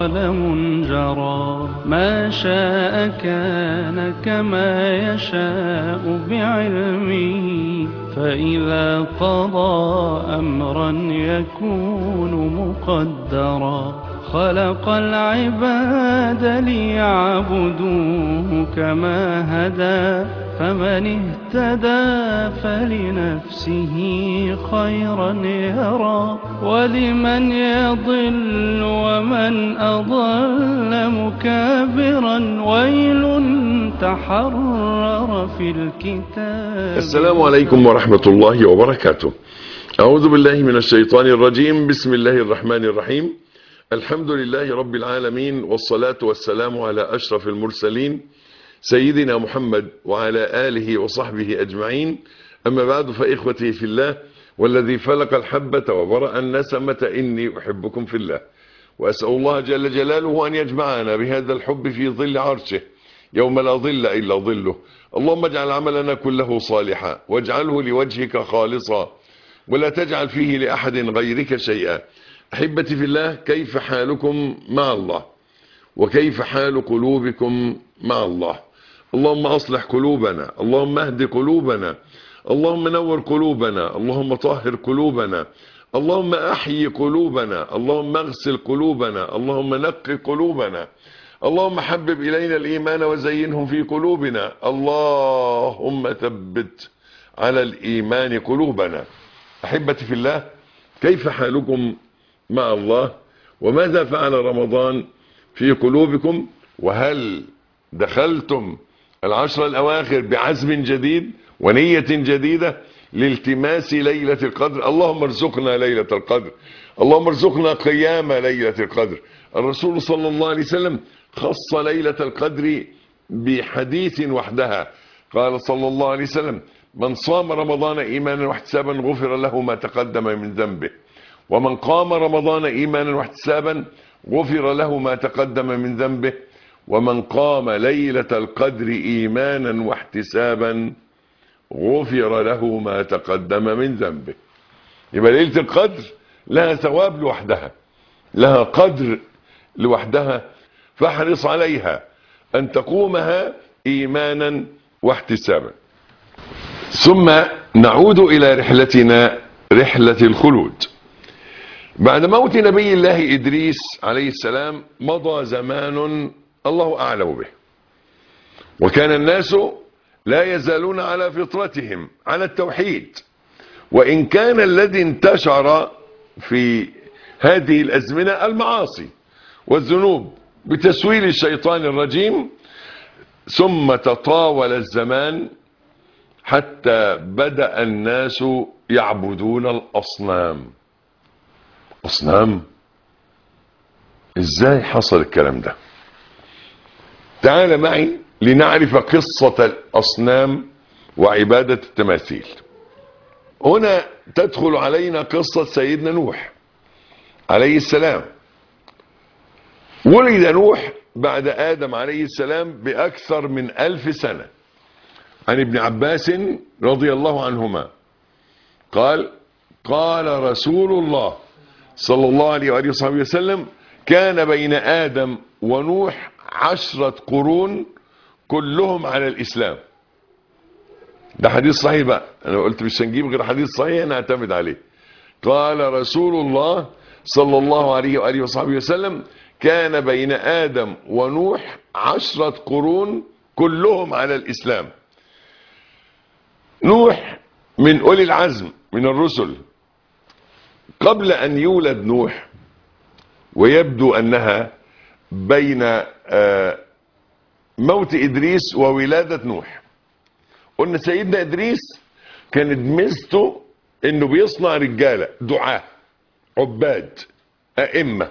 قلم جرى ما شاء كان كما يشاء بعلمه فإذا قضى أمرا يكون مقدرا خلق العباد ليعبدوه كما هدى فمن اهتدى فلنفسه خيرا يرى ولمن يضل ومن أضل مكابرا ويل تحرر في الكتاب السلام عليكم ورحمة الله وبركاته أعوذ بالله من الشيطان الرجيم بسم الله الرحمن الرحيم الحمد لله رب العالمين والصلاة والسلام على أشرف المرسلين سيدنا محمد وعلى آله وصحبه أجمعين أما بعد فإخوتي في الله والذي فلق الحبة وبرأ النسمة إني أحبكم في الله وأسأل الله جل جلاله أن يجمعنا بهذا الحب في ظل عرشه يوم لا ظل إلا ظله اللهم اجعل عملنا كله صالحا واجعله لوجهك خالصا ولا تجعل فيه لأحد غيرك شيئا أحبتي في الله كيف حالكم مع الله وكيف حال قلوبكم مع الله اللهم أصلح قلوبنا اللهم اهد قلوبنا اللهم نور قلوبنا اللهم طهر قلوبنا اللهم أحيي قلوبنا اللهم اغسل قلوبنا اللهم نقي قلوبنا اللهم حبب إلينا الإيمان وزينه في قلوبنا اللهم ثبت على الإيمان قلوبنا أحبتي في الله كيف حالكم مع الله وماذا فعل رمضان في قلوبكم وهل دخلتم العشر الأواخر بعزم جديد ونية جديدة لالتماس ليلة القدر اللهم ارزقنا ليلة القدر اللهم ارزقنا قيام ليلة القدر الرسول صلى الله عليه وسلم خص ليلة القدر بحديث وحدها قال صلى الله عليه وسلم من صام رمضان إيمانا واحتسابا غفر له ما تقدم من ذنبه ومن قام رمضان إيمانا واحتسابا غفر له ما تقدم من ذنبه ومن قام ليلة القدر إيمانا واحتسابا غفر له ما تقدم من ذنبه يبقى ليلة القدر لها ثواب لوحدها لها قدر لوحدها فاحرص عليها أن تقومها إيمانا واحتسابا ثم نعود إلى رحلتنا رحلة الخلود بعد موت نبي الله إدريس عليه السلام مضى زمان الله أعلم به وكان الناس لا يزالون على فطرتهم على التوحيد وإن كان الذي انتشر في هذه الأزمنة المعاصي والذنوب بتسويل الشيطان الرجيم ثم تطاول الزمان حتى بدأ الناس يعبدون الأصنام أصنام إزاي حصل الكلام ده تعال معي لنعرف قصة الأصنام وعبادة التماثيل هنا تدخل علينا قصة سيدنا نوح عليه السلام ولد نوح بعد آدم عليه السلام بأكثر من ألف سنة عن ابن عباس رضي الله عنهما قال قال رسول الله صلى الله عليه وآله وصحبه وسلم كان بين آدم ونوح عشرة قرون كلهم على الإسلام ده حديث صحيح بقى أنا قلت مش هنجيب غير حديث صحيح نعتمد عليه قال رسول الله صلى الله عليه وآله وصحبه وسلم كان بين آدم ونوح عشرة قرون كلهم على الإسلام نوح من أولي العزم من الرسل قبل أن يولد نوح ويبدو أنها بين موت إدريس وولادة نوح قلنا سيدنا إدريس كانت ميزته انه بيصنع رجالة دعاة عباد أئمة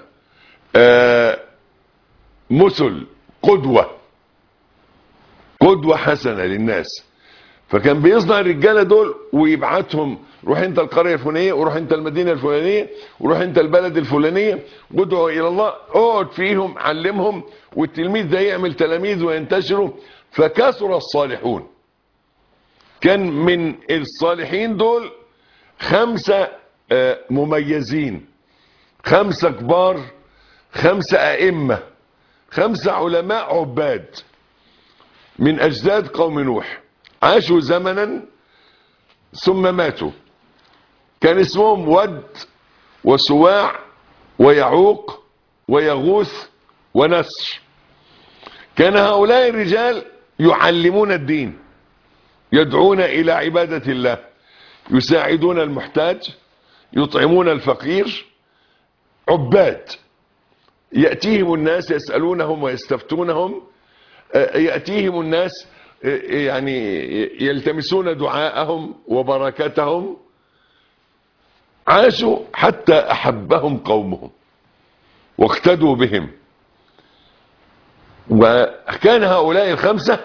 مثل قدوة قدوة حسنة للناس فكان بيصنع الرجالة دول ويبعتهم روح انت القرية الفلانية وروح انت المدينة الفلانية وروح انت البلد الفلانية وادعوا الى الله اقعد فيهم علمهم والتلميذ ده يعمل تلاميذ وينتشروا فكثر الصالحون كان من الصالحين دول خمسة مميزين خمسة كبار خمسة أئمة خمسة علماء عباد من أجداد قوم نوح عاشوا زمنا ثم ماتوا كان اسمهم ود وسواع ويعوق ويغوث ونسر كان هؤلاء الرجال يعلمون الدين يدعون إلى عبادة الله يساعدون المحتاج يطعمون الفقير عباد يأتيهم الناس يسألونهم ويستفتونهم يأتيهم الناس يعني يلتمسون دعاءهم وبركتهم عاشوا حتى أحبهم قومهم واقتدوا بهم وكان هؤلاء الخمسة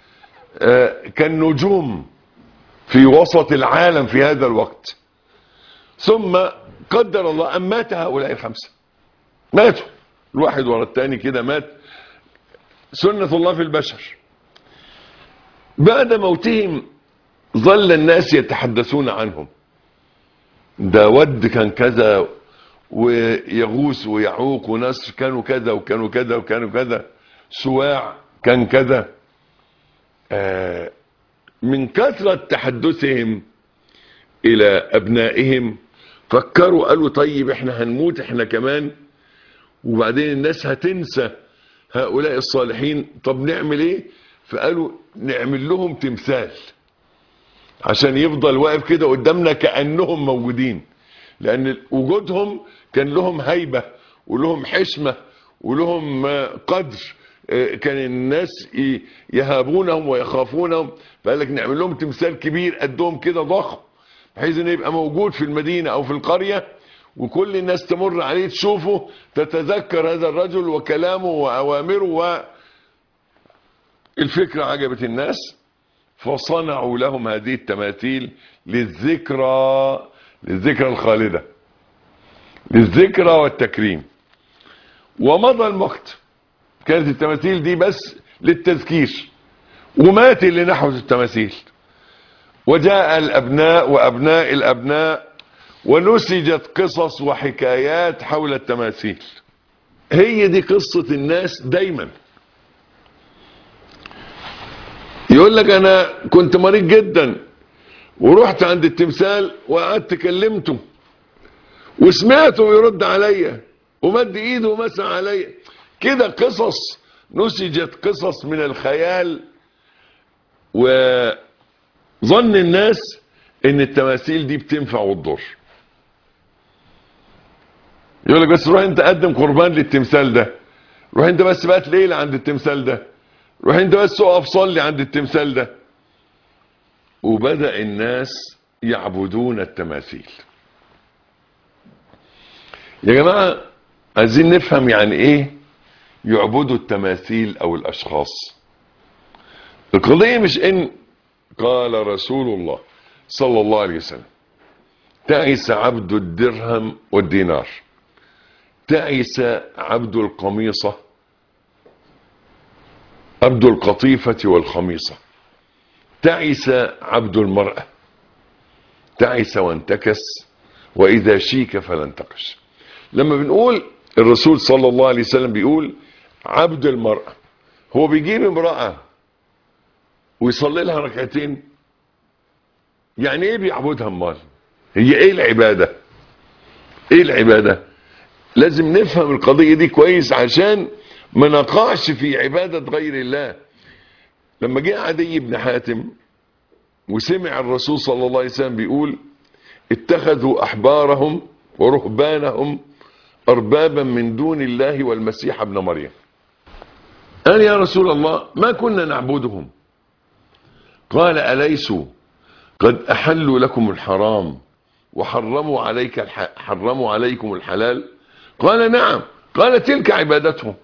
كالنجوم في وسط العالم في هذا الوقت ثم قدر الله أن مات هؤلاء الخمسة ماتوا الواحد ورا الثاني كده مات سنة الله في البشر بعد موتهم ظل الناس يتحدثون عنهم ده ود كان كذا ويغوث ويعوق ونسر كانوا كذا وكانوا كذا وكانوا كذا سواع كان كذا آه من كثرة تحدثهم إلى أبنائهم فكروا قالوا طيب احنا هنموت احنا كمان وبعدين الناس هتنسى هؤلاء الصالحين طب نعمل ايه فقالوا نعمل لهم تمثال عشان يفضل واقف كده قدامنا كأنهم موجودين لأن وجودهم كان لهم هيبة ولهم حشمة ولهم قدر كان الناس يهابونهم ويخافونهم فقال لك نعمل لهم تمثال كبير قدهم كده ضخم بحيث انه يبقى موجود في المدينة او في القرية وكل الناس تمر عليه تشوفه تتذكر هذا الرجل وكلامه وأوامره و الفكرة عجبت الناس فصنعوا لهم هذه التماثيل للذكرى للذكرى الخالدة للذكرى والتكريم ومضى الوقت كانت التماثيل دي بس للتذكير ومات اللي نحوت التماثيل وجاء الأبناء وأبناء الأبناء ونسجت قصص وحكايات حول التماثيل هي دي قصة الناس دايما يقول لك انا كنت مريض جدا ورحت عند التمثال وقعدت كلمته وسمعته يرد عليا ومد ايده ومسح عليا كده قصص نسجت قصص من الخيال وظن الناس ان التماثيل دي بتنفع وتضر يقول لك بس روح انت قدم قربان للتمثال ده روح انت بس بقى ليلة عند التمثال ده روح انت بس اقف صلي عند التمثال ده وبدأ الناس يعبدون التماثيل يا جماعة عايزين نفهم يعني ايه يعبدوا التماثيل او الاشخاص القضية مش ان قال رسول الله صلى الله عليه وسلم تعس عبد الدرهم والدينار تعس عبد القميصة عبد القطيفة والخميصة تعس عبد المرأة تعس وانتكس وإذا شيك فلا انتقش لما بنقول الرسول صلى الله عليه وسلم بيقول عبد المرأة هو بيجيب امرأة ويصلي لها ركعتين يعني ايه بيعبدها امال هي ايه العبادة ايه العبادة لازم نفهم القضية دي كويس عشان ما نقعش في عبادة غير الله لما جاء عدي بن حاتم وسمع الرسول صلى الله عليه وسلم بيقول اتخذوا احبارهم ورهبانهم اربابا من دون الله والمسيح ابن مريم قال يا رسول الله ما كنا نعبدهم قال أليسوا قد أحلوا لكم الحرام وحرموا عليك الح... حرموا عليكم الحلال قال نعم قال تلك عبادتهم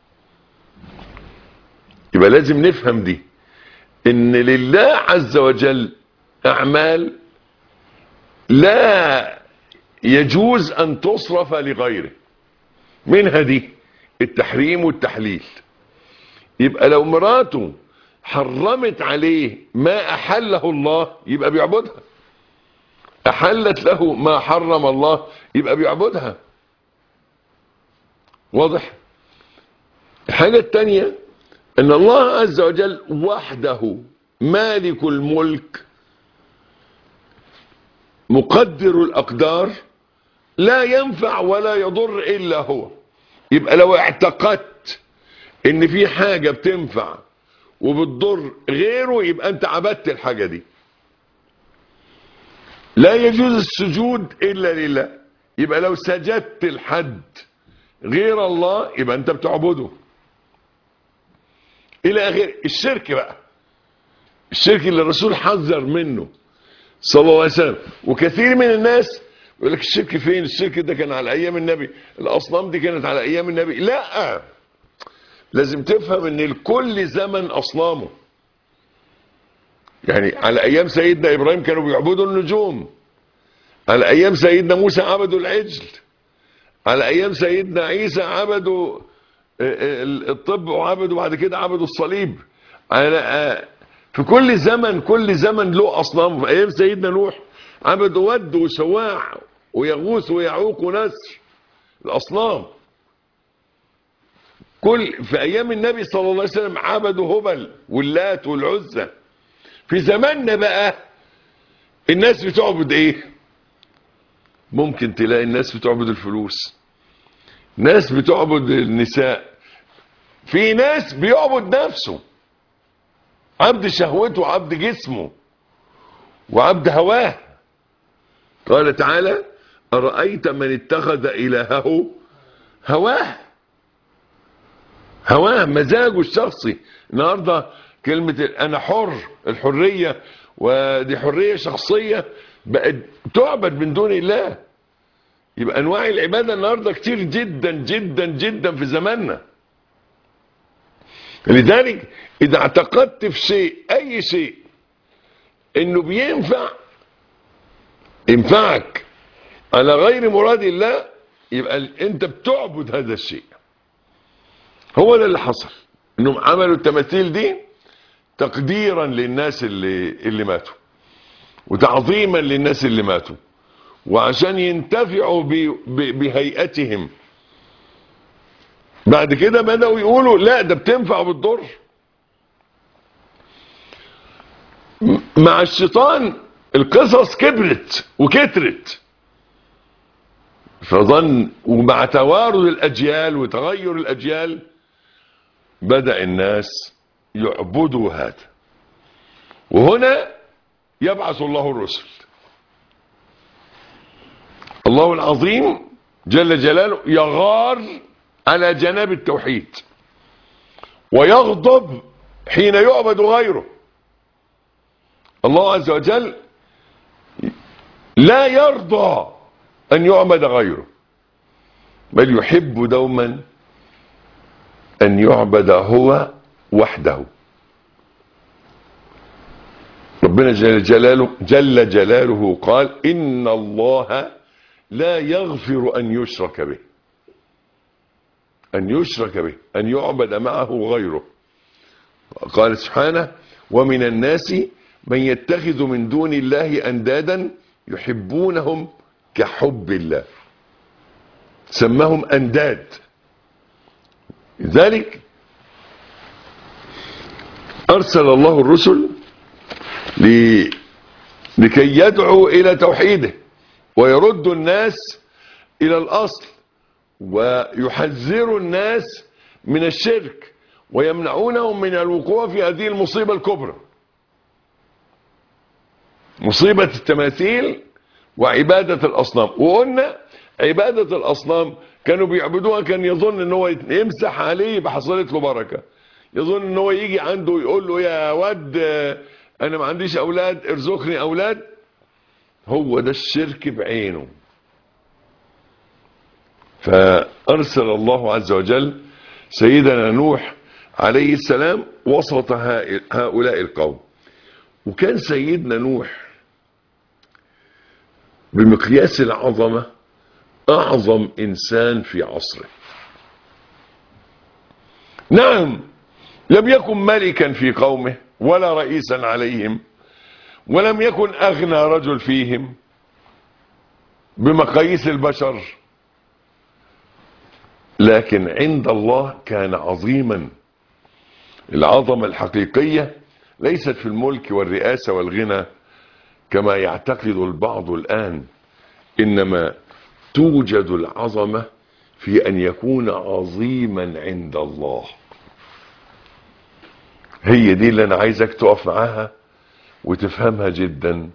يبقى لازم نفهم دي ان لله عز وجل اعمال لا يجوز ان تصرف لغيره منها دي التحريم والتحليل يبقى لو مراته حرمت عليه ما احله الله يبقى بيعبدها احلت له ما حرم الله يبقى بيعبدها واضح الحاجة التانية ان الله عز وجل وحده مالك الملك مقدر الاقدار لا ينفع ولا يضر الا هو يبقى لو اعتقدت ان في حاجة بتنفع وبتضر غيره يبقى انت عبدت الحاجة دي لا يجوز السجود الا لله يبقى لو سجدت لحد غير الله يبقى انت بتعبده الى اخر الشرك بقى الشرك اللي الرسول حذر منه صلى الله عليه وسلم وكثير من الناس يقول لك الشرك فين الشرك ده كان على ايام النبي الاصنام دي كانت على ايام النبي لا لازم تفهم ان لكل زمن اصنامه يعني على ايام سيدنا ابراهيم كانوا بيعبدوا النجوم على ايام سيدنا موسى عبدوا العجل على ايام سيدنا عيسى عبدوا الطب وعبدوا بعد كده عبدوا الصليب على في كل زمن كل زمن له اصنام في ايام سيدنا نوح عبدوا ود وسواع ويغوث ويعوق ونسر الاصنام كل في ايام النبي صلى الله عليه وسلم عبدوا هبل واللات والعزى في زماننا بقى الناس بتعبد ايه ممكن تلاقي الناس بتعبد الفلوس ناس بتعبد النساء في ناس بيعبد نفسه عبد شهوته وعبد جسمه وعبد هواه قال تعالى أرأيت من اتخذ إلهه هواه هواه مزاجه الشخصي النهاردة كلمة أنا حر الحرية ودي حرية شخصية بقت تعبد من دون الله يبقى أنواع العبادة النهاردة كتير جدا جدا جدا في زماننا لذلك إذا اعتقدت في شيء أي شيء إنه بينفع ينفعك على غير مراد الله يبقى أنت بتعبد هذا الشيء هو ده اللي حصل إنهم عملوا التماثيل دي تقديرا للناس اللي, اللي ماتوا وتعظيما للناس اللي ماتوا وعشان ينتفعوا بهيئتهم بعد كده بدأوا يقولوا لا ده بتنفع وبتضر مع الشيطان القصص كبرت وكترت فظن ومع توارد الأجيال وتغير الأجيال بدأ الناس يعبدوا هذا وهنا يبعث الله الرسل الله العظيم جل جلاله يغار على جناب التوحيد ويغضب حين يعبد غيره الله عز وجل لا يرضى أن يعبد غيره بل يحب دوما أن يعبد هو وحده ربنا جل جلاله, جل جلاله قال إن الله لا يغفر أن يشرك به أن يشرك به أن يعبد معه غيره قال سبحانه ومن الناس من يتخذ من دون الله أندادا يحبونهم كحب الله سماهم أنداد لذلك أرسل الله الرسل لكي يدعوا إلى توحيده ويرد الناس إلى الأصل ويحذر الناس من الشرك ويمنعونهم من الوقوع في هذه المصيبة الكبرى مصيبة التماثيل وعبادة الأصنام وقلنا عبادة الأصنام كانوا بيعبدوها كان يظن ان هو يمسح عليه يبقى حصلت له بركة يظن ان هو يجي عنده يقول له يا ود انا ما عنديش اولاد ارزقني اولاد هو ده الشرك بعينه فأرسل الله عز وجل سيدنا نوح عليه السلام وسط هؤلاء القوم وكان سيدنا نوح بمقياس العظمة أعظم إنسان في عصره نعم لم يكن ملكا في قومه ولا رئيسا عليهم ولم يكن أغنى رجل فيهم بمقاييس البشر لكن عند الله كان عظيما العظمة الحقيقية ليست في الملك والرئاسة والغنى كما يعتقد البعض الآن إنما توجد العظمة في أن يكون عظيما عند الله هي دي اللي أنا عايزك تقف معاها وتفهمها جدا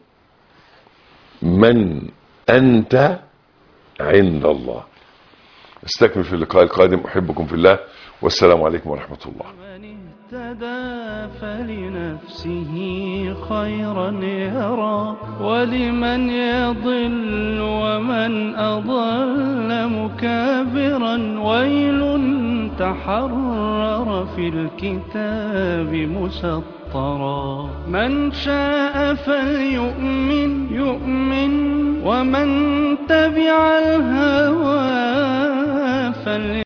من أنت عند الله استكمل في اللقاء القادم أحبكم في الله والسلام عليكم ورحمة الله من اهتدى فلنفسه خيرا يرى ولمن يضل ومن أضل مكابرا ويل تحرر في الكتاب مسطرا من شاء فليؤمن يؤمن ومن تبع الهوى فلي